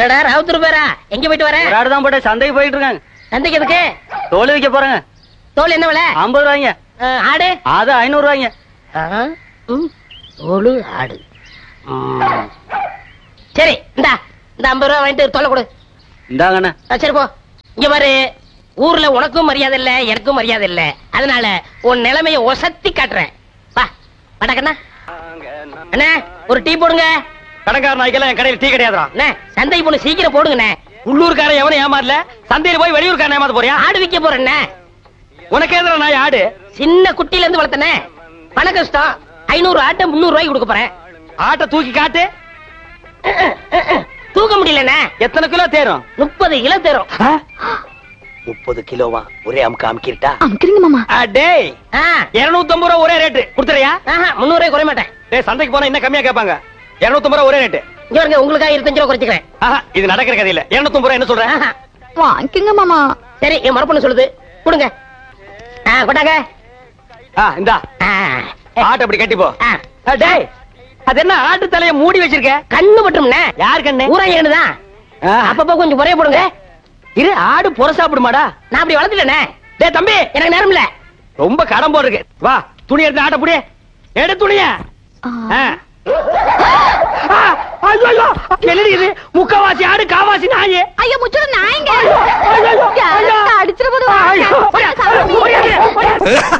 என்னடா ராவுத்தூர் பேரா எங்க போயிட்டு வர ஒரு ஆடு தான் போட்டு சந்தைக்கு போயிட்டு இருக்காங்க சந்தைக்கு எதுக்கு தோல் வைக்க போறாங்க தோல் என்ன விலை ஐம்பது ரூபாய்ங்க ஆ, ஆடு அது ஐநூறு ரூபாய்ங்க ஆ, ம், தோலு ஆடு ம். சரி இந்தா இந்த ஐம்பது ரூபா வாங்கிட்டு தொலை கொடு இந்தாங்கண்ணே ஆ, சரி போ இங்க பாரு ஊர்ல உனக்கும் மரியாதை இல்ல எனக்கும் மரியாதை இல்ல அதனால உன் நிலைமைய ஒசத்தி காட்டுறேன் வா வடக்கண்ணா அண்ணா ஒரு டீ போடுங்க கடைக்கார நாய்க்கெல்லாம் என் கடையில் டீ கிடையாதுடா அண்ணா சந்தைக்கு போன சீக்கிரம் போடுங்கண்ணே உள்ளூர்காரன் எவனும் ஏமாறல சந்தையில போய் வெளியூர்காரன் ஏமாத்த போறியா ஆடு விக்க போறேண்ணே உனக்கு எதிர நாய் ஆடு சின்ன குட்டில இருந்து வளர்த்தனே பண கஷ்டம் ஐநூறு ஆட்டை முந்நூறு ரூபாய்க்கு கொடுக்க போறேன் ஆட்டை தூக்கி காட்டு தூக்க முடியலண்ணே எத்தனை கிலோ தேரும் முப்பது கிலோ தரும் முப்பது கிலோவா ஒரே அமுக்கு அமுக்கிட்டா அமுக்குறீங்க மாமா டேய் ஆ, இருநூத்தி ரூபா ஒரே ரேட்டு கொடுத்துறியா ஆஹா, முந்நூறு ரூபாய் குறைய மாட்டேன் டேய் சந்தைக்கு போனா இன்னும் கம்மியா கேட்பாங்க இருநூத்தி ரூபா ஒரே ரேட்டு இங்க பாருங்க உங்களுக்காக இருபத்தஞ்சு ரூபா குறைச்சிக்கிறேன் ஆஹா இது நடக்கிற கதை இல்ல இருநூத்தி ரூபா என்ன சொல்றேன் ஆஹா. வாங்கிக்கோங்க மாமா சரி என் மரப்பொண்ணு சொல்லுது கொடுங்க ஆ கொண்டாங்க ஆ இந்தா ஆ, ஆட்டை அப்படி கட்டிப்போ ஆ. ஆ, டேய் அது என்ன ஆட்டு தலைய மூடி வச்சிருக்க கண்ணு பட்டும்ண்ணே யார் கண்ணு ஊராங்க தான் ஆ, அப்பப்போ கொஞ்சம் குறைய போடுங்க இரு ஆடு புற சாப்பிடுமாடா நான் அப்படி வளர்த்துட்டேனே டேய் தம்பி எனக்கு நேரம் இல்ல ரொம்ப கடன் போல் இருக்கு வா துணி எடுத்து ஆட்ட புடி எடு துணிய ஆ. இது முக்கவாசி ஆடு காவாசி நாயே ஐயோ முச்சுட நாயங்க ஐயோ, ஐயோ, ஐயோ. அடிச்சிட போது ஐயோ, ஓடியா, ஓடியா, ஓடியா.